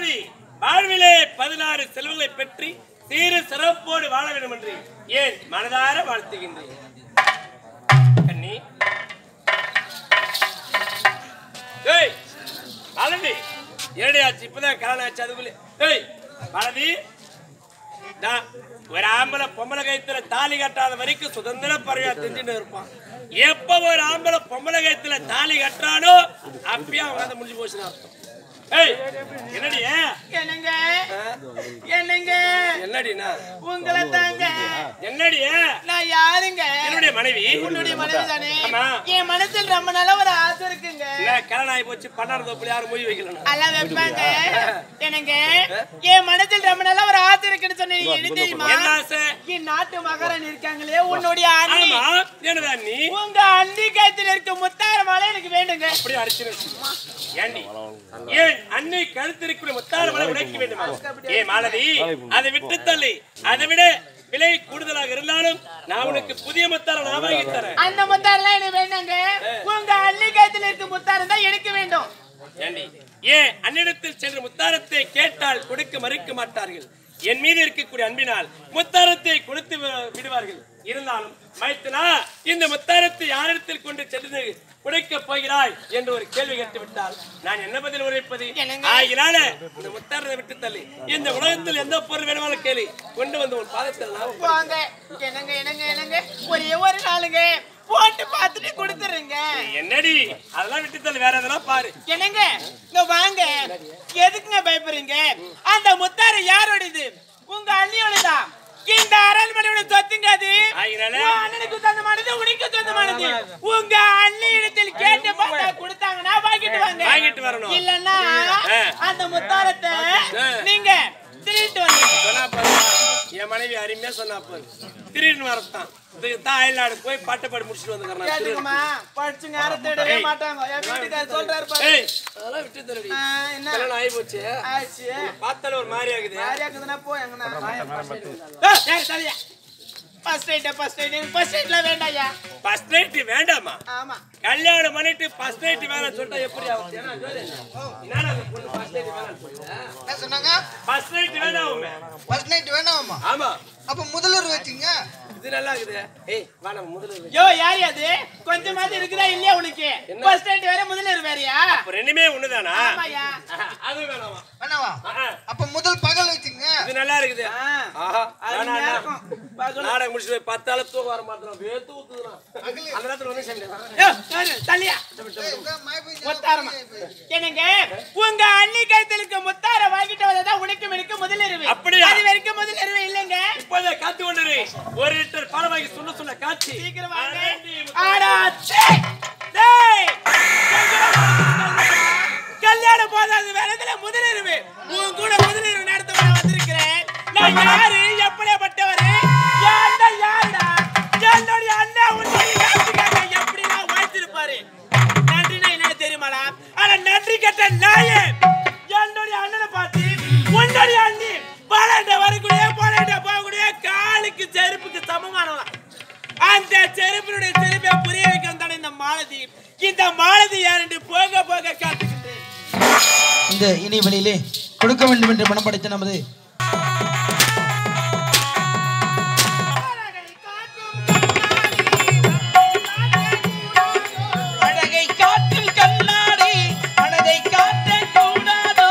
மாலதி வாழ்விலே பதினாறு செல்வங்களை பெற்று சீரு சிறப்போடு வாழ வேண்டும் என்று ஏன் மனதார வாழ்த்துகின்றேன் கண்ணி ஏய் மாலதி ஏடி ஆச்சு இப்பதான் கல்யாணம் ஆச்சு அதுக்குள்ள ஏய் மாலதி நான் ஒரு ஆம்பளை பொம்பளை கைத்துல தாலி கட்டாத வரைக்கும் சுதந்திர பறவையா தெரிஞ்சுட்டு இருப்பான் எப்ப ஒரு ஆம்பளை பொம்பளை கைத்துல தாலி கட்டுறானோ அப்பயே அவங்க அதை முடிஞ்சு போச்சுன்னு அர்த்தம் ஏய் என்னடி என்னங்க என்னங்க என்னடினா உங்களை தாங்க என்னடி நான் யாருங்க என்னுடைய மனைவி உன்னுடைய மனைவி தானே ஆமா. என் மனசில் ரொம்ப நாளா ஒரு ஆசை இருக்குங்க என்ன கல்யாணம் ஆகி போச்சு பன்னாறு தோப்புல யாரும் மொழி வைக்கலனா எல்லாம் வைப்பாங்க என்னங்க என் மனசில் ரொம்ப நாளா ஒரு ஆசை இருக்குன்னு சொன்னீங்க எனக்கு தெரியுமா என்ன ஆசை என் நாட்டு மகாராணி இருக்காங்களே உன்னுடைய அண்ணி ஆமா என்னடா நீ உங்க அண்ணி கைத்துல இருக்க முத்தார மாலை எனக்கு வேண்டுங்க அப்படியே அடிச்சு வச்சுக்கோ. ஏண்டி ஏன் அன்னை கழுத்திருக்கிற முத்தார மலை உடைக்க வேண்டுமா ஏ மாலதி அதை விட்டு தள்ளி அதை விட விலை கூடுதலாக இருந்தாலும் நான் உனக்கு புதிய முத்தார நான் வாங்கி தரேன் அந்த முத்தாரெல்லாம் எனக்கு வேண்டாங்க உங்க அண்ணி கைத்துல இருக்க முத்தாரம் தான் எனக்கு வேண்டும் ஏண்டி ஏன் அன்னிடத்தில் சென்று முத்தாரத்தை கேட்டால் கொடுக்க மறுக்க மாட்டார்கள் என் மீது இருக்கக்கூடிய அன்பினால் முத்தாரத்தை கொடுத்து வி- விடுவார்கள் இருந்தாலும் மைத்தனா இந்த முத்தாரத்தை யாரிடத்தில் கொண்டு சென்று உடைக்கப் போகிறாய் என்று ஒரு கேள்வி கேட்டு விட்டால் நான் என்ன பதில் உரைப்பது என்னங்க? ஆகினால இந்த முத்தாரத்தை விட்டு தள்ளி இந்த உலகத்தில் எந்த பொருள் வேணுமாலும் கேள்வி கொண்டு வந்து உன் பாதத்தில் நான் வாங்க என்னங்க என்னங்க என்னங்க ஒரே ஒரு நாளுங்க போட்டு பார்த்துட்டு கொடுத்துருங்க என்னடி அதெல்லாம் விட்டு தள்ளி வேற எதனா பாரு என்னங்க இங்க வாங்க எதுக்குங்க பயப்படுறீங்க அந்த முத்தாரு யாரோடது உங்க அண்ணியோடதா இந்த அரண்மனையோட சொத்துங்க அது ஆகினால? உன் அண்ணனுக்கு சொந்தமானது உனக்கு சொந்தமானது உங்க அண்ணி இடத்தில் கேட்டு பார்த்தா கொடுத்தாங்கன்னா வாங்கிட்டு வாங்க வாங்கிட்டு வரணும். இல்லன்னா ஆ. அந்த முத்தாரத்தை ஆ. நீங்க திருட்டு வந்து சொன்னா பாரு என் மனைவி அருமையா சொன்னா பாரு திடீர்னு வரத்தான் இதுக்கு தான் அயல்நாடு போய் பாட்டு பாடி முடிச்சுட்டு வந்துக்கிறேன் கேட்டுக்குமா படிச்சுங்க யாரும் தேடவே ஏய். மாட்டாங்க என் வீட்டுக்காரர் சொல்றாரு பாரு ஏய் அதெல்லாம் விட்டு தரடி ஆ, என்ன கல்யாணம் ஆகி போச்சு ஆச்சு பார்த்தாலே ஒரு மாதிரி ஆகுது யாரையா இருக்குதுன்னா போ எங்கண்ணா first aid first aid first எய்ட்ல வேண்டாயா ஃபர்ஸ்ட் நைட் வேண்டாமா ஆமா கல்யாணம் பண்ணிட்டு ஃபர்ஸ்ட் நைட் வேணாம்னு சொல்லிட்டா எப்படி ஆகும் ஏன்னா ஜோதி, என்னடா அந்த பொண்ணு ஃபர்ஸ்ட் நைட் வேணாம்னு சொல்லுது என்ன சொன்னாங்க ஃபர்ஸ்ட் நைட் வேணாம் ஃபர்ஸ்ட் நைட் வேணாமா ஆமா அப்ப முதல்வர் வச்சீங்க இது நல்லா இருக்குது ஏய் வா நம்ம முதல்ல வை. யோ யார் அது கொஞ்சமாவது இருக்குதா இல்லையா உனக்கு ஃபர்ஸ்ட் எய்ட் வேற முதல்ல வேறயா அப்ப ரெண்டுமே ஒண்ணுதானா ஆமாயா அது வேணாமா வேணாவா ஆஹா, அப்ப முதல் பகல் வச்சீங்க இது நல்லா இருக்குது ஆ, ஆஹா அருமையா வேணாம், இருக்கும். வேணாம். பார்க்கலாம். நாடகம் முடிச்சுட்டு போய் பத்தால தூக்கம் வர மாட்டோம் வேத்து ஊத்துறான் அந்த நேரத்துல வந்து சாமி யோ, யாரு? தள்ளியா முத்தாரமா என்னங்க உங்க அண்ணி கைத்தில் இருக்க முத்தார வாங்கிட்டு வந்ததா உனக்கு எனக்கு முதலிரவு அப்படியா? அது வரைக்கும் முதலிரவு இல்லைங்க இப்போதே காத்து கொண்டிரு ஒரு லிட்டர் பால் வாங்கி சொல்ல சொல்ல காட்சி சீக்கிரம் வாங்க அரண்டி ஆடா சே டேய் கல்யாணம் போதாது வேறதுல முதலிரவு உன் கூட முதலிரவு நடத்த நான் வந்திருக்கிறேன் நான் யாரு எப்படியாப்பட்டவர் யாருடா யாருடா என்னுடைய அண்ணா உன்னுடைய நாட்டுக்காக எப்படிலாம் வாழ்த்திருப்பாரு நன்றினா என்ன தெரியுமாடா ஆனா நன்றி கட்ட நாயே என்னுடைய அண்ணனை பார்த்து உன்னுடைய அண்ணி பாலாண்ட வரக்கூடிய பாலாண்ட போகக்கூடிய காலுக்கு செருப்புக்கு சமமானவன் அந்த செருப்பினுடைய செருப்பை புரிய வைக்கிறது தானே இந்த மாலதி இந்த மாலதி யார் என்று போக போக காத்துக்கிட்டேன் இந்த இணைவெளியிலே கொடுக்க வேண்டும் என்று மனம் படைத்த நமது அழகை காற்றில் கண்ணாடி மனதை காட்ட கூடாதோ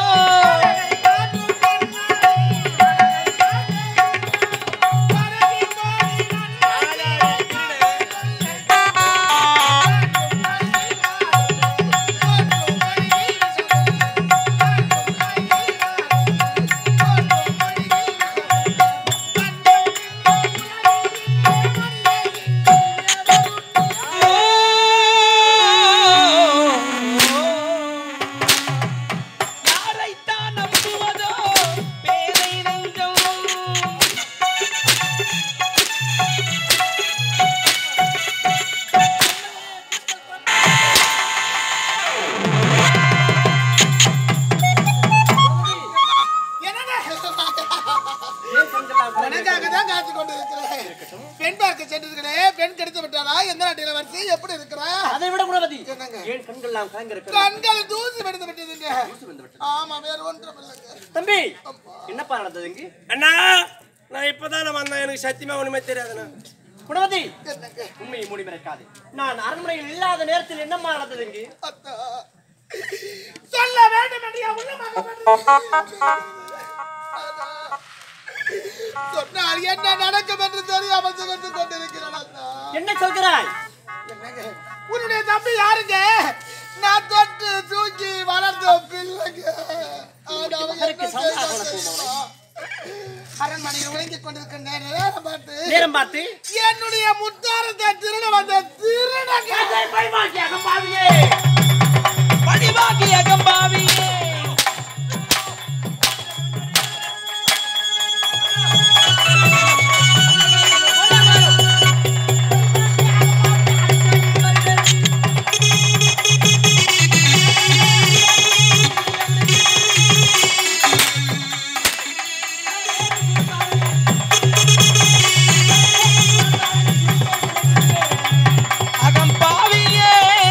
ஆ எப்படி இருக்கிற அதை விட குணவதி என்னங்க? ஏன் கண்கள் நாம் கலங்கிருக்க கண்கள் தூசி விடுத்து விட்டதுங்க ஆமா வேற ஒன்றும் இல்லைங்க தம்பி என்னப்பா நடந்தது இங்கு அண்ணா நான் இப்பதானே வந்தேன் எனக்கு சத்தியமா ஒண்ணுமே தெரியாதுண்ணா குணவதி என்னங்க உண்மையை மூடி மறைக்காது நான் அரண்மனையில் இல்லாத நேரத்தில் என்னம்மா நடந்தது இங்கு அத்தா சொல்ல வேண்டும் என்று என் உள்ளமாக சொன்னால் என்ன நடக்கும் என்று தெரியாமல் சுகத்து கொண்டிருக்கிறேன் அத்தா என்ன சொல்கிறாய் என்னங்க உன்னுடைய தம்பி யாருங்க நான் தொட்டு தூக்கி வளர்த்த பிள்ளைங்க ஆனா அவன் அதற்கு என்ன சமமாக செய்தான் போகும் தெரியுமா? அரண்மனையில் விளங்கிக் கொண்டிருக்கின்ற நேரம் பார்த்து நேரம் பார்த்து என்னுடைய முத்தாரத்தை திருட வந்த திருடங்க பழிவாகி அகம்பாவியே அகம்பாவியே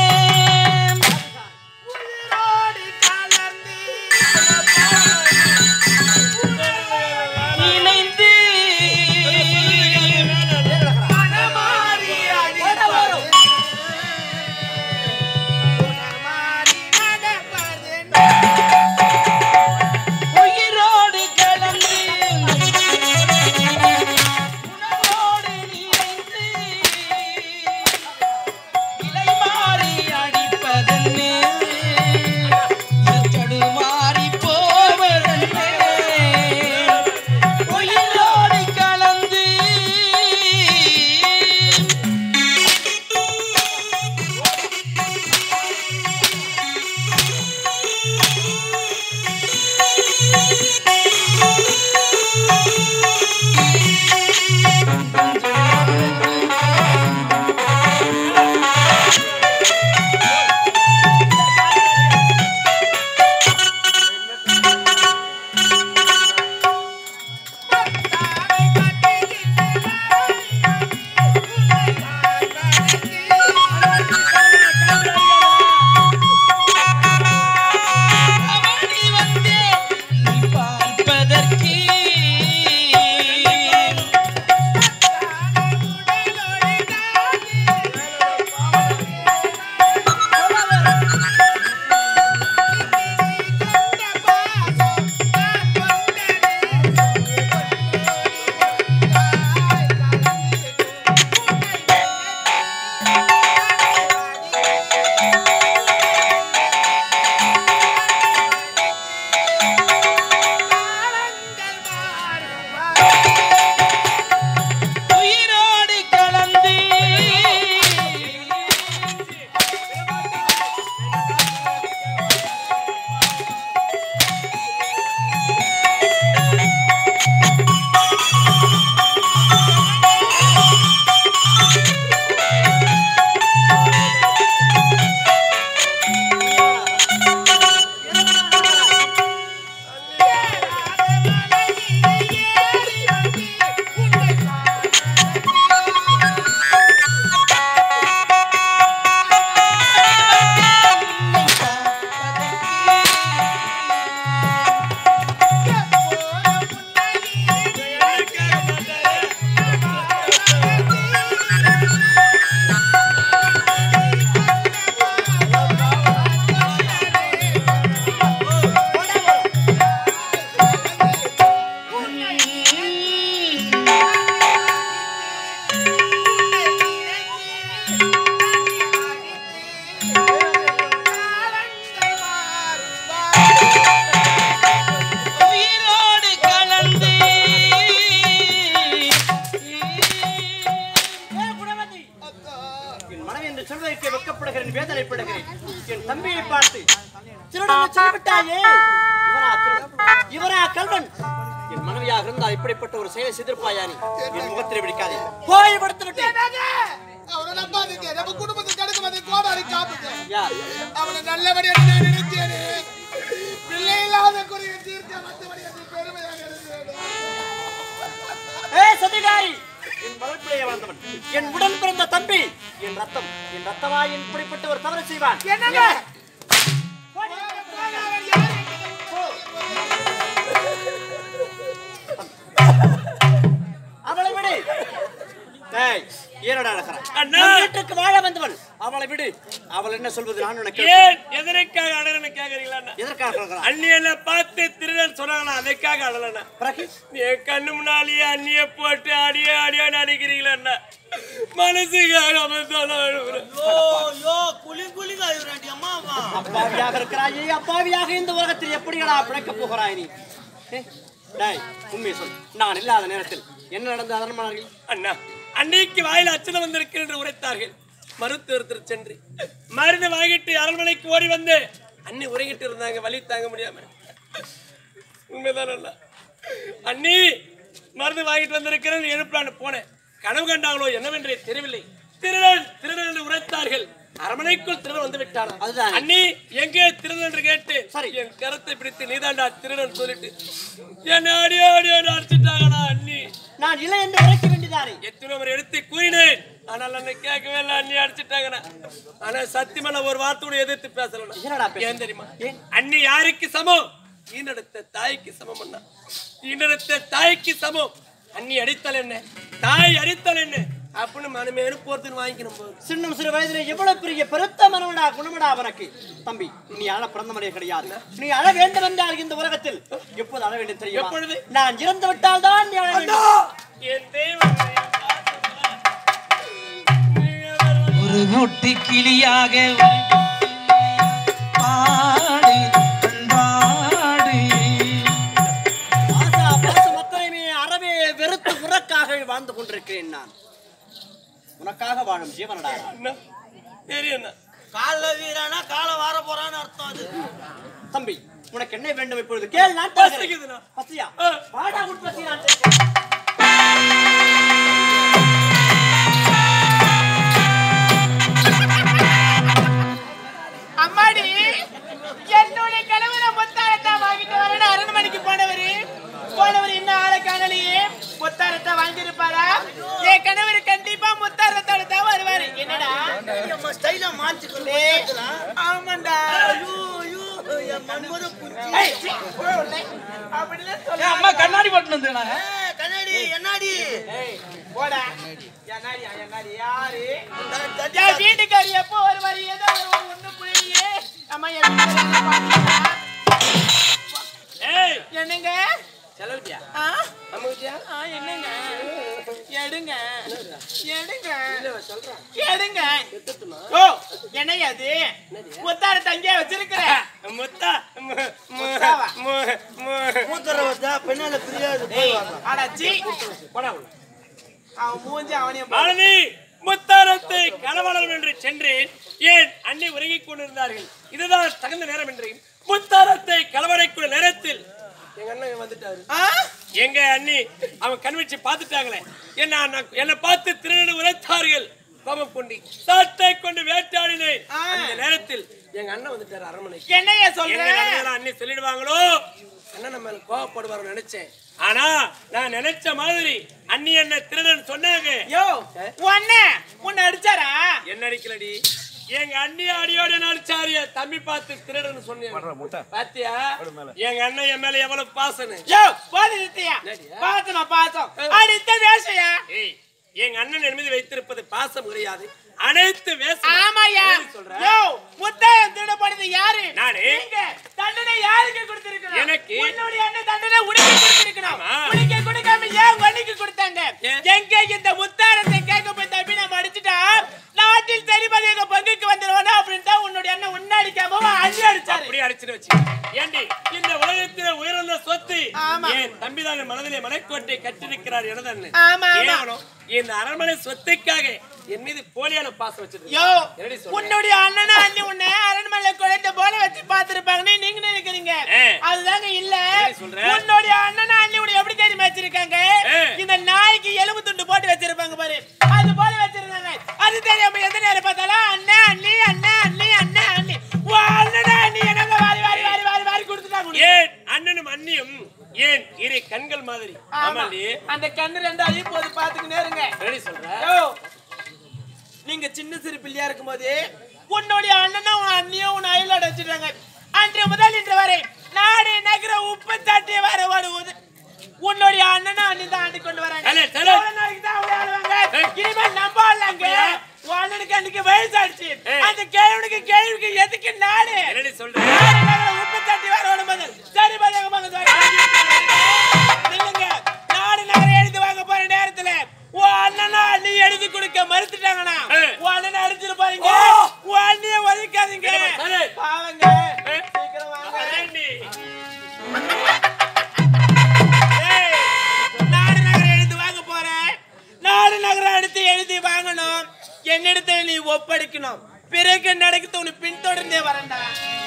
இணைந்து உயிரோடு கலந்து உணவோடு நிறைந்து இலை மாறி அடிப்பதென்னே தடுமாறி போவதென்னே உயிரோடு கலந்து அவனி வந்தே நீ பார்ப்பதற்கு உயிரோடு கலந்து உயிரோடு கலந்து என் மனைவி என்று சொல்வதற்கு வெட்கப்படுகிறேன் வேதனைப்படுகிறேன் என் தம்பியை பார்த்து திருடன் சொல்லிவிட்டாயே இவரா திருடன்? இவரா கல்வன் என் மனைவியாக இருந்தால் இப்படிப்பட்ட ஒரு செயலை செய்திருப்பாயானி என் முகத்திலே பிடிக்காதே போய் படுத்து விட்டேன் அவனை நம்பாதீங்க நம்ம குடும்பத்துக்கு கிடைக்கும் அதை கோடாரி காப்புங்க யார் அவனை நல்லபடியாக நான் நினைச்சேனே பிள்ளை இல்லாத குறையை தீர்க்க மற்றபடி அது பெருமையாக இருந்தது ஏ சதிகாரி என் வளர்ப்பிலேயே வளர்ந்தவன் என் உடன் பிறந்த தம்பி என் ரத்தம் என் ரத்தமா இப்படிப்பட்ட ஒரு தவறு செய்வான் என்னங்க அவளை விடு டேய், ஏனடா அழகரா? அண்ணா. நம் வீட்டுக்கு வாழ வந்தவள் அவளை விடு அவள் என்ன சொல்வது நான் உனக்கு ஏன் எதற்காக அழகன கேக்குறீங்களா அண்ணா? எதற்காக அழகரா? அண்ணி என்ன பார்த்து திருடன் சொன்னாங்களா அதுக்காக அழலண்ணா பிறகு என் கண்ணு முன்னாலேயே அண்ணிய போட்டு அடியே அடியே நடிக்கிறீங்களா அண்ணா மனசுக்காக அமைந்தாலும் அழுகுறேன். அப்பாவியாக இருக்கிறாயே அப்பாவியாக இந்த உலகத்தில் எப்படியடா பிழைக்கப் போகிறாய் நீ ஏ, டேய் உண்மையை சொல் நான் இல்லாத நேரத்தில் என்ன நடந்த அதன்மார்கள் அண்ணா அன்னைக்கு வாயில அச்சனை வந்திருக்கிறேன் என்று உரைத்தார்கள் மருத்துவத்தில் சென்று மருந்து வாங்கிட்டு அரண்மனைக்கு ஓடி வந்து அண்ணி உறங்கிட்டு இருந்தாங்க வலி தாங்க முடியாம உண்மைதான் அண்ணா அண்ணி மருந்து வாங்கிட்டு வந்திருக்கிறேன் எழுப்பலான்னு போனேன் கனவு கண்டாங்களோ என்னவென்றே தெரியவில்லை திருடன் திருடன் என்று உரைத்தார்கள் அரண்மனைக்குள் திருடன் வந்து விட்டானா அதுதான். அண்ணி எங்கே திருடன் என்று கேட்டு சரி. என் கரத்தை பிடித்து நீதாண்டா திருடன் சொல்லிட்டு என்ன அடியோ அடியோ அடிச்சிட்டாங்கடா அண்ணி நான் இல்லை என்று உரைக்க வேண்டியதானே எத்தனை முறை எடுத்து கூறினேன் ஆனால் அன்னை கேட்கவே இல்லை அண்ணி அடிச்சிட்டாங்கண்ணா ஆனா சத்தியமான ஒரு வார்த்தையோட எதிர்த்து பேசலண்ணா என்னடா பேச- ஏன் தெரியுமா ஏன்? அண்ணி யாருக்கு சமம் ஈனெடுத்த தாய்க்கு சமம் அண்ணா ஈனெடுத்த தாய்க்கு சமம் அண்ணி அடித்தல் என்ன தாய் அடித்தல் என்ன அப்படின்னு மனமேனு போறதுன்னு வாங்கிக்கணும் போது சின்னம் சிறு வயதிலே எவ்வளவு பெரிய பெருத்த மனவடா குணமடா அவனுக்கு தம்பி நீ அழ பிறந்த மனித கிடையாது நீ அழ வேண்டும் என்றால் இந்த உலகத்தில் எப்போது அழ வேண்டும் தெரியுமா எப்பொழுது? நான் இறந்து விட்டால் தான் நீ அழ வேண்டும் என் தெய்வம் ஒரு முட்டு கிளியாக பாடு பண்பாடு ஆசா பாசம் அத்தனையுமே அறவே வெறுத்து உனக்காக வாழ்ந்து கொண்டிருக்கிறேன் நான் உனக்காக வாழும் ஜீவனடா நான். அண்ணா தெரியும் கால வீரானா கால வார போறான்னு அர்த்தம் அது தம்பி உனக்கு என்ன வேண்டும் இப்பொழுது கேள் நான் தருகிறேன். பசிக்குதுண்ணா. பசியா ஆ. வாடா உட்பசி நான் தருகிறேன். அம்மாடி என்னுடைய கணவரை முத்தாரத்தை வாங்கிட்டு வரணும் அரண்மனைக்கு போனவரு போனவர் இன்னும் ஆளை காணலையே முத்தாரத்தை வாங்கியிருப்பாரா என் கணவர் கண்டிப்பா முத்தாரத்தோட தான் வருவாரு என்னடா நம்ம ஸ்டைல மாத்திக்கணும் ஏய், ஆமாண்டா ஐயோ ஐயோ என் மன்மத புரிஞ்சு ஏய், சீ, போ உள்ளே. அப்படிலாம் சொல்லாத. அம்மா கண்ணாடி போட்டு வந்துருக்காங்க கண்ணாடி என்னாடி ஏய், போடா என்னாடி என்னாடி யாரு தட்டி என் வீட்டுக்காரி எப்போ வருவாரு ஏதோ ஒரு ஒண்ணு புரியலையே அம்மா என் வீட்டுக்காரரை பாத்தீங்களா? ஏய் என்னங்க செலவியா ஆ அம்மாச்சியா ஆ, என்னங்க எடுங்க எடுங்க எடுங்க ஓ என்னையா அது முத்தார தங்கியா வச்சிருக்கிறேன் முத்தா மு- மு- முத்தாவா? மு- மு- மூத்தர வச்சா பெண்ணால பிரியாது ஏய் அடச்சி போடா உள்ள. அவன் மூஞ்சி அவனையும் பாரு. மாலதி முத்தாரத்தை களவாடலாம் என்று சென்றேன் ஏன் அன்னை உறங்கிக் கொண்டிருந்தார்கள் இதுதான் தகுந்த நேரம் என்று முத்தாரத்தை களவடைக்குள்ள நேரத்தில் எங்க அண்ணன் வந்துட்டாரு ஆ? எங்க அண்ணி அவன் கண் வச்சு பார்த்துட்டாங்களே என்ன நான்- என்னை பார்த்து திருநெல் உரைத்தார்கள் கோபம் கொண்டு சாட்டை கொண்டு வேட்டாடினேன் ஆ. அந்த நேரத்தில் எங்க அண்ணன் வந்துட்டாரு அரண்மனைக்கு என்னையா என்ன சொல்ற நடந்ததெல்லாம் அண்ணி சொல்லிடுவாங்களோ அண்ணன் நம்ம மேல கோவப்படுவார் நினைச்சேன் ஆனா நான் நினைச்ச மாதிரி அண்ணி என்ன திருடன் சொன்னாங்க யோ உன்ன உன்னை அடிச்சாரா என்ன அடிக்கலடி எங்க அண்ணி அடியோட நடிச்சாரு தம்பி பார்த்து திருடன் சொன்னீங்க பாத்தியா எங்க அண்ணன் என் மேல எவ்வளவு பாசனு யோ போது நிறுத்தியா என்னடியா? பாசமா பாசம் அடித்த வேஷையா ஏய் எங்க அண்ணன் என் மீது வைத்திருப்பது பாசம் கிடையாது அனைத்து வேஷம் ஆமாயா என்னடி சொல்ற? யோ முத்தாயம் திருடப்படுது யாரு நானு. நீங்க தண்டனை யாருக்கு கொடுத்திருக்கணும் எனக்கு. உன்னுடைய அண்ணன் தண்டனை உனக்கு கொடுத்திருக்கணும் ஆமா. உனக்கு கொடுக்காம ஏன் வள்ளிக்கு கொடுத்தாங்க ஏன்? எங்க இந்த முத்தாரத்தை கேட்க போய் தம்பி நம்ம அடிச்சுட்டா நாட்டில் தெரிவது எங்க பங்குக்கு வந்துருவானா அப்படின்னு தான் உன்னுடைய அண்ணன் உன்ன அடிக்காம அவன் அள்ளி அடிச்சாரு அப்படி அடிச்சுட்டு வச்சு ஏண்டி இந்த உலகத்திலே உயர்ந்த சொத்து ஆமா. என் தம்பிதான் என் மனதிலே மலைக்கோட்டை கட்டிருக்கிறார் எனது அண்ணன் ஆமா, ஆமா. கேவலம் இந்த அரண்மனை சொத்துக்காக என் மீது போலியான பாசம் வச்சிருக்கு யோ என்னடி சொல்ற? உன்னுடைய அண்ணனா அண்ணி உன்னை அரண்மனை குழந்தை போல வச்சு பாத்துருப்பாங்கன்னு நீங்க நினைக்கிறீங்க ஏ. அதுதாங்க இல்ல என்னடி சொல்ற? உன்னுடைய அண்ணனா அண்ணி உன்னை எப்படி தெரியுமா வச்சிருக்காங்க ஏ. இந்த நாய்க்கு எலும்பு துண்டு போட்டு வச்சிருப்பாங்க பாரு அது போல வச்சிருந்தாங்க அது தெரியாம எந்த நேரம் பார்த்தாலும் அண்ணன் அண்ணி அண்ணன் அண்ணி அண்ணன் அண்ணி உன் அண்ணனா அண்ணி எனக்கு வாரி வாரி வாரி வாரி வாரி கொடுத்துட்டாங்க உனக்கு. ஏன் அண்ணனும் அண்ணியும் ஏன் இரு கண்கள் மாதிரி ஆமா. ஆமாண்டி அந்த கண்ணு ரெண்டு அழி போது பாத்துக்கினே இருங்க என்னடி சொல்ற யோ நீங்க சின்ன சிறு பிள்ளையா இருக்கும்போது உன்னுடைய அண்ணனும் உன் அண்ணியும் உன் அயலோட வச்சிருக்காங்க அன்று முதல் இன்று வரை நாடு நகர உப்பு தட்டி வர வருவது உன்னுடைய அண்ணனும் அண்ணி தான் ஆண்டு கொண்டு வராங்க தலை, தலை. எவ்வளவு நாளைக்கு தான் அவளை ஆளுவாங்க? ஏய். இனிமேல் நம்ப ஆளுங்க. உன் அண்ணனுக்கு அன்னைக்கு வயசாயிடுச்சு ஏய். அந்த கேள்விக்கு கேள்விக்கு எதுக்கு நாடு என்னடி சொல்ற நாடு நகர உப்பு தட்டி வர வரும்போது சரி பதங்க பதங்க நில்லுங்க நாடு நகரம் எழுதி வாங்க போற நேரத்துல உன் அண்ணனா அண்ணி எழுதி கொடுக்க மறுத்துட்டாங்கண்ணா ஏய். உன் அண்ணனை அடிச்சிட்டு போறீங்க உன் அண்ணிய ஒதுக்காதீங்க சரி. பாவங்க ஏய். சீக்கிரம் வாங்க அதேண்டி. ஏய், நாடு நகரம் எழுதி வாங்க போறேன் நாடு நகரம் எடுத்து எழுதி வாங்கணும் என்னிடத்தை நீ ஒப்படைக்கணும் பிறகு நடக்குது உனக்கு பின்தொடர்ந்தே வரேன்டா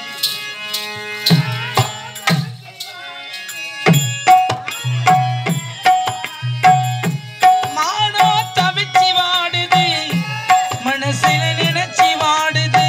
மானோ தவிச்சி வாடுது மனசுல நினைச்சி வாடுது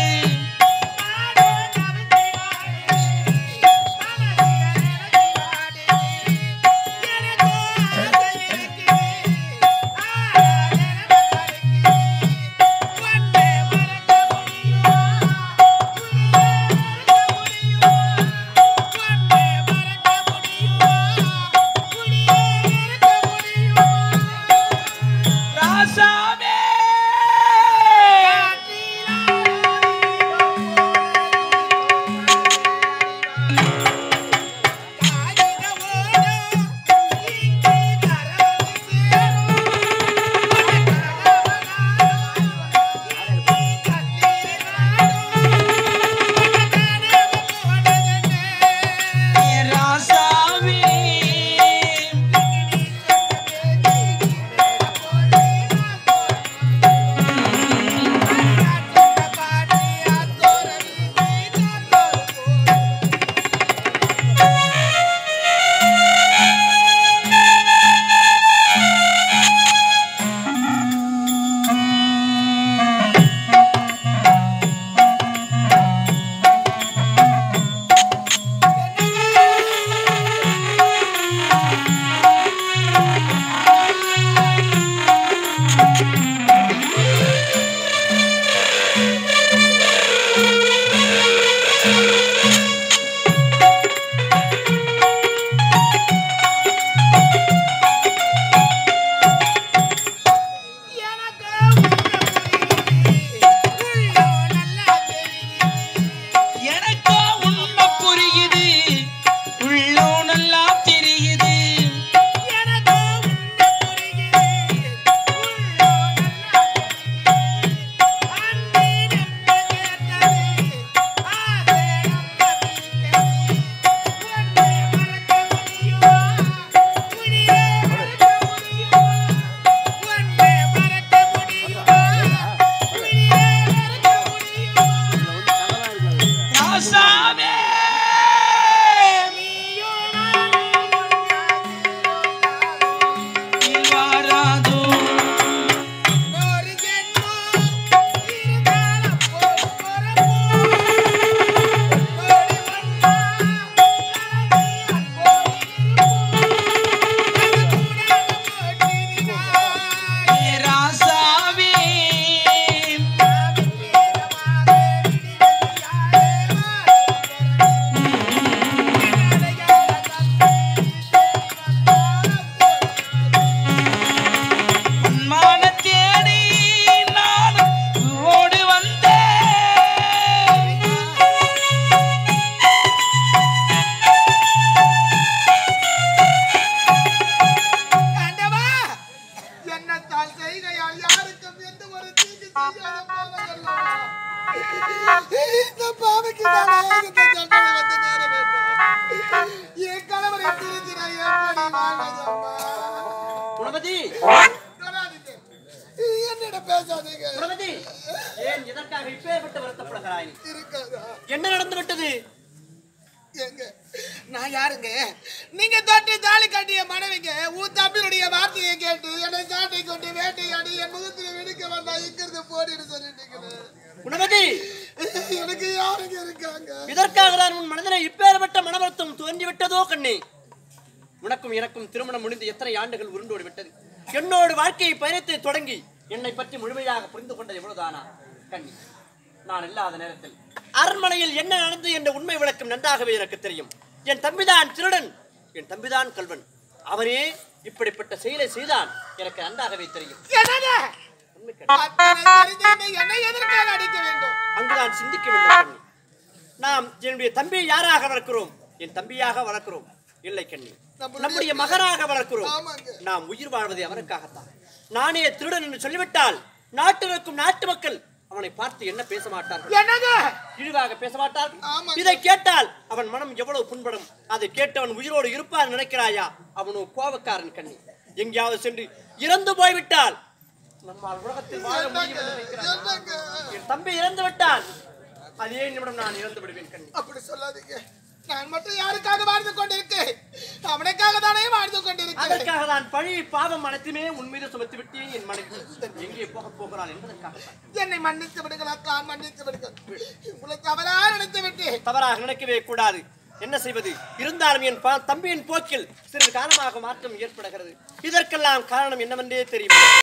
ராசாவே ராசாவே எனக்கோ உண்மை புரியுது உள்ளோ நல்லா தெரியுது ராசாவே நீ வாராதோ ராசாவே அன்மான தேடி நானும் ஓடி வந்தேன் என்னத்தால் செய்கையால் யாருக்கும் எந்த ஒரு தீங்கு செய்யாத போவதெல்லாம் இந்த பாவைக்கு தானே இந்த தண்டனை வந்து நேர வேண்டும் என் கணவரை பிரிந்து நான் எப்படி வாழ்வதம்மா குணபதி தொடாதீங்க. என்னிடம் பேசாதீங்க குணபதி ஏன் இதற்காக இப்பேற்பட்டு வருத்தப்படுகிறாய் இருக்காதா என்ன நடந்து விட்டது எங்க நான் யாருங்க நீங்க தொட்டு தாலி கட்டிய மனைவிங்க உன் தம்பியுடைய வார்த்தையை கேட்டு என்னை சாட்டை கொண்டு வேட்டையாடி என் முகத்தில் வெடிக்க வேண்டாம் இங்கிருந்து போடின்னு சொல்லிட்டீங்களே குணபதி எனக்கு யாருங்க இருக்காங்க இதற்காக தான் உன் மனதில் இப்பேற்பட்ட மனவருத்தம் தோன்றி விட்டதோ கண்ணே உனக்கும் எனக்கும் திருமணம் முடிந்து எத்தனை ஆண்டுகள் உருண்டோடி விட்டது என்னோடு வாழ்க்கையை பயணத்தை தொடங்கி என்னை பற்றி முழுமையாக புரிந்து கொண்டது எவ்வளவுதானா கண்ணி நான் இல்லாத நேரத்தில் அரண்மனையில் என்ன நடந்தது என்ற உண்மை விளக்கம் நன்றாகவே எனக்கு தெரியும் என் தம்பிதான் திருடன் என் தம்பிதான் கல்வன் அவனே இப்படிப்பட்ட செயலை செய்தான் எனக்கு நன்றாகவே தெரியும் என்னது உண்மை கண்ணி. அத்தனை தெரிந்து என்னை எதற்காக அடிக்க வேண்டும் அங்குதான் சிந்திக்க வேண்டும் கண்ணி. நாம் என்னுடைய தம்பியை யாராக வளர்க்கிறோம் என் தம்பியாக வளர்க்கிறோம் இல்லை கண்ணி நம்முடைய நம்முடைய மகனாக வளர்க்கிறோம் ஆமாங்க. நாம் உயிர் வாழ்வதே அவனுக்காகத்தான் நானே திருடன் என்று சொல்லிவிட்டால் நாட்டில் இருக்கும் நாட்டு மக்கள் அவனை பார்த்து என்ன பேச மாட்டார்கள் என்னது இழிவாக பேச மாட்டார்கள் ஆமாங்க. இதை கேட்டால் அவன் மனம் எவ்வளவு புண்படும் அதை கேட்டவன் உயிரோடு இருப்பார் நினைக்கிறாயா அவனோ கோபக்காரன் கண்ணி எங்கேயாவது சென்று இறந்து போய்விட்டால் நம்மால் உலகத்தில் வாழ முடியும் என்று நினைக்கிறாயா? என்னங்க என் தம்பி இறந்து விட்டால் அதே நிமிடம் நான் இறந்து விடுவேன் கண்ணி அப்படி சொல்லாதீங்க நான் மட்டும் யாருக்காக வாழ்ந்து கொண்டிருக்கேன் அவனுக்காக தானே வாழ்ந்து கொண்டிருக்கிறேன் அதற்காக நான் பழி பாவம் அனைத்துமே உன் மீது சுமத்தி விட்டேன் என் மனைவி எங்கே போக போகிறாள் என்பதற்காக என்னை மன்னித்து விடுங்கள் அக்கா மன்னித்து விடுங்கள் உங்களை தவறா நினைத்து விட்டேன் தவறாக நினைக்கவே கூடாது என்ன செய்வது இருந்தாலும் என் பா- தம்பியின் போக்கில் சிறிது காலமாக மாற்றம் ஏற்படுகிறது இதற்கெல்லாம் காரணம் என்னவென்றே தெரியும்